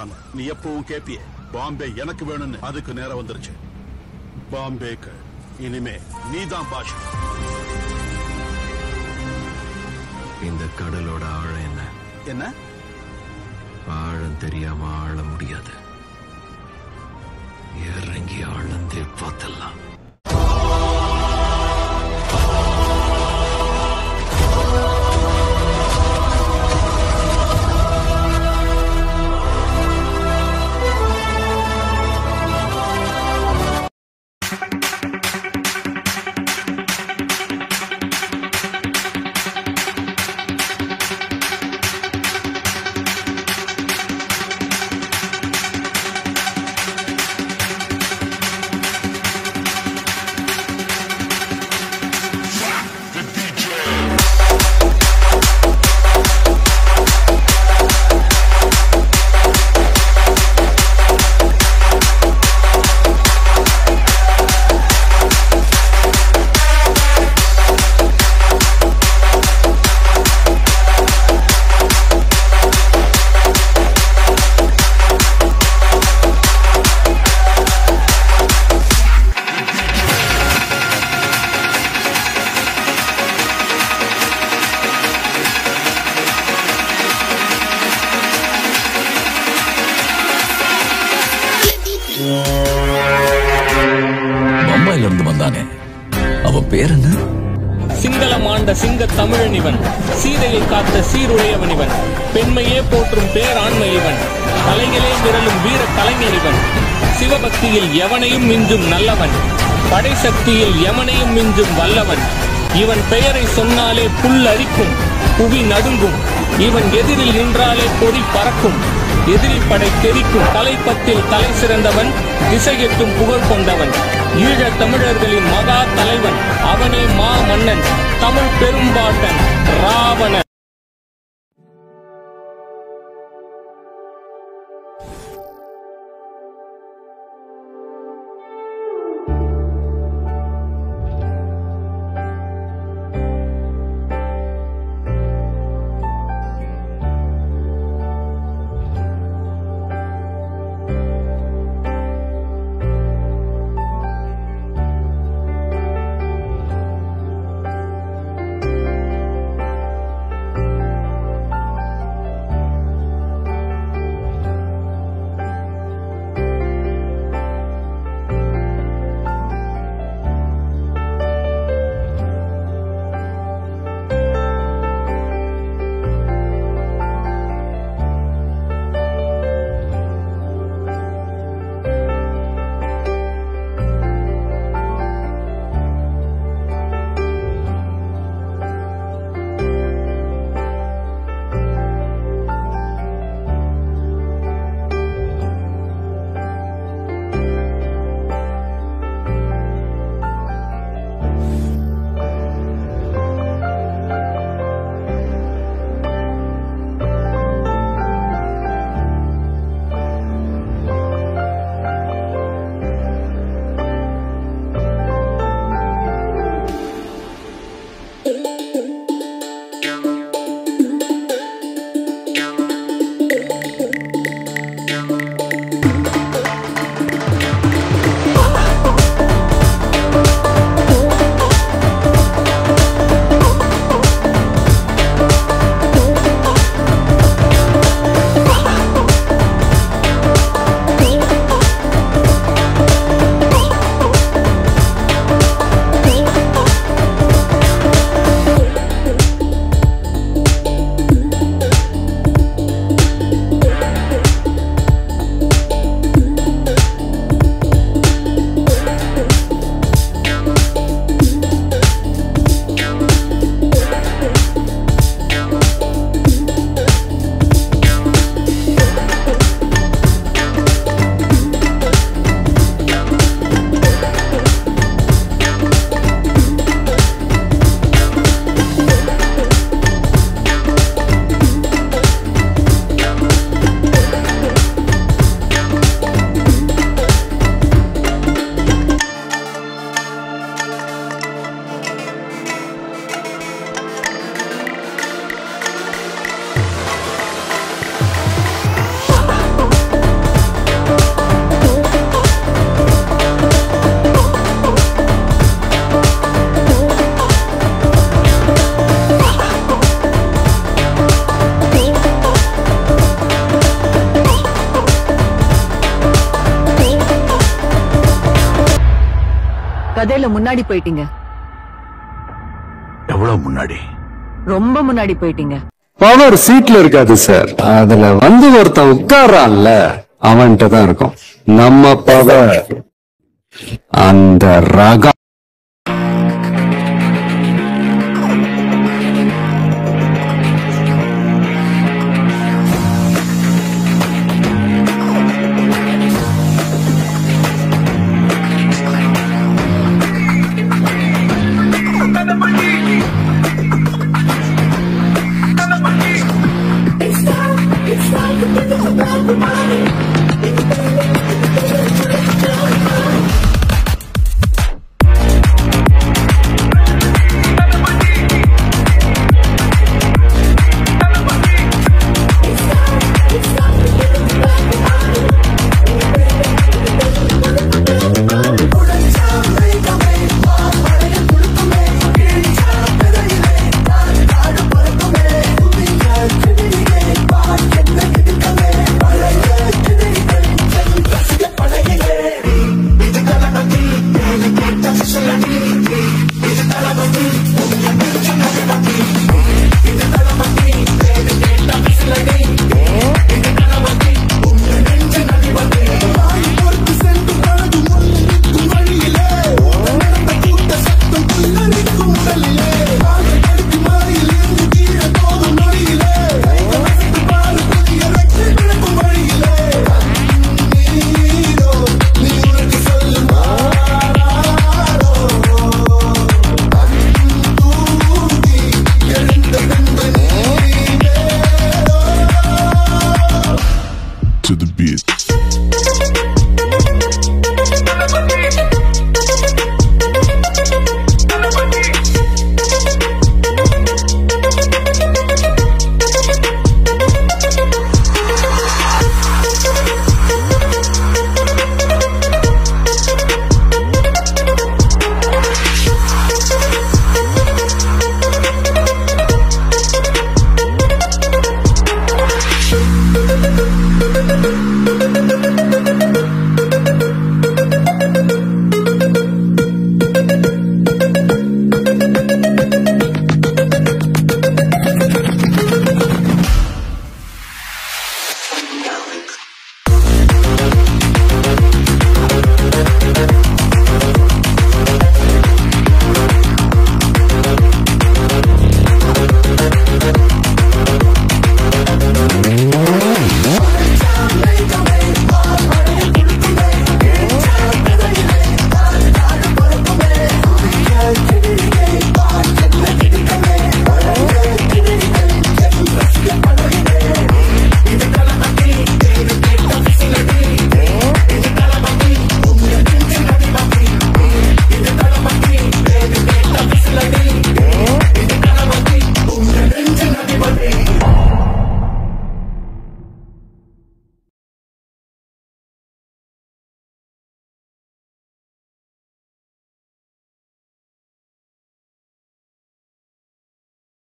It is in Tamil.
ஆமா, நீ எப்பவும் கேப்பிய பாம்பே எனக்கு வேணும்னு அதுக்கு நேரம் வந்துருச்சு பாம்பேக்கு இனிமே நீதான் பாஷா இந்த கடலோட ஆழம் என்ன என்ன ஆழம் தெரியாம ஆழ முடியாது இறங்கி ஆழ்ந்தே பார்த்தலாம் பம்பாயில இருந்து வந்தானே அவன் பேர் என்ன சிங்களம் ஆண்ட சிங்க தமிழன் இவன் சீதையை காத்த சீருடையவன் இவன் பெண்மையே போற்றும் பேராண்மை இவன் கலைகளே மிரளும் வீர கலைஞர் இவன் சிவபக்தியில் எவனையும் மிஞ்சும் நல்லவன் படைசக்தியில் எவனையும் மிஞ்சும் வல்லவன் இவன் பெயரை சொன்னாலே புல் அரிக்கும் புவி நடுங்கும் இவன் எதிரில் நின்றாலே பொறி பறக்கும் எதிரி படை தெரிக்கும் தலைப்பத்தில் தலை சிறந்தவன் திசையெட்டும் புகழ் கொண்டவன் ஈழத் தமிழர்களின் மகா தலைவன் அவனே மா மன்னன் தமிழ் பெரும்பாட்டன் ராவணன் கதையில முன்னாடி போயிட்டீங்க எவ்வளவு முன்னாடி ரொம்ப முன்னாடி போயிட்டீங்க பவர் சீட்ல இருக்காது சார் அதுல வந்து ஒருத்தன் உட்கார்றான்ல அவன்கிட்ட தான் இருக்கும் நம்ம பவர் அந்த ரகம் to the beat.